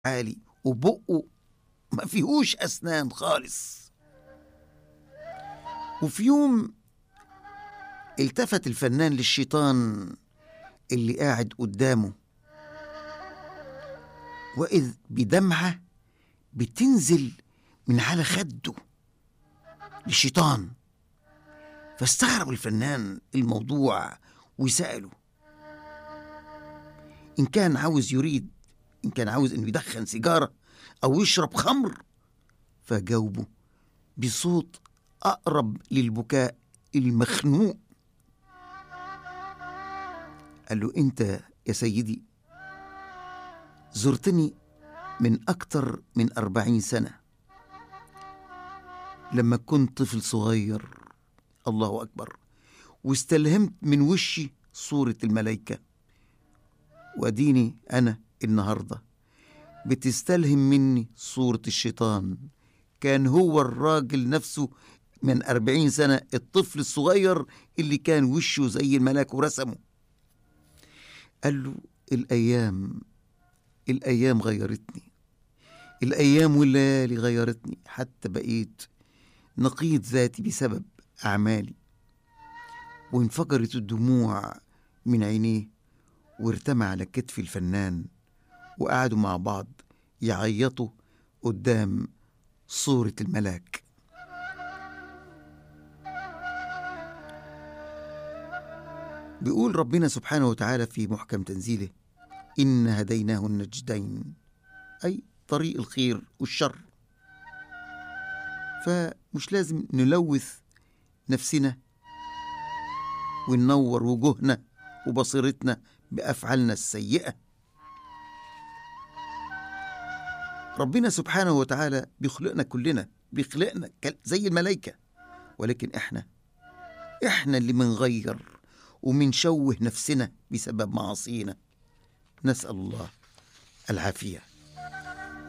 عالي وبقه ما فيهوش أسنان خالص وفي يوم التفت الفنان للشيطان اللي قاعد قدامه وإذ بدمعة بتنزل من على خده للشيطان فاستغرب الفنان الموضوع وسأله إن كان عاوز يريد إن كان عاوز إنه يدخن سيجارة أو يشرب خمر فجاوبه بصوت أقرب للبكاء المخنوق قال له أنت يا سيدي زرتني من أكتر من أربعين سنة لما كنت طفل صغير الله أكبر واستلهمت من وشي صورة الملائكة وأديني أنا النهاردة بتستلهم مني صورة الشيطان كان هو الراجل نفسه من أربعين سنة الطفل الصغير اللي كان وشه زي الملاك ورسمه قال له الأيام الأيام غيرتني الأيام والليالي غيرتني حتى بقيت نقيض ذاتي بسبب أعمالي وانفجرت الدموع من عينيه وارتمى على كتف الفنان وقعدوا مع بعض يعيطوا قدام صورة الملاك بيقول ربنا سبحانه وتعالى في محكم تنزيله إن هديناه النجدين أي طريق الخير والشر فمش لازم نلوث نفسنا وننور وجوهنا وبصيرتنا بأفعالنا السيئة ربنا سبحانه وتعالى بيخلقنا كلنا بيخلقنا كل- زي الملائكة ولكن احنا احنا اللي منغير ومنشوه نفسنا بسبب معاصينا نسأل الله العافية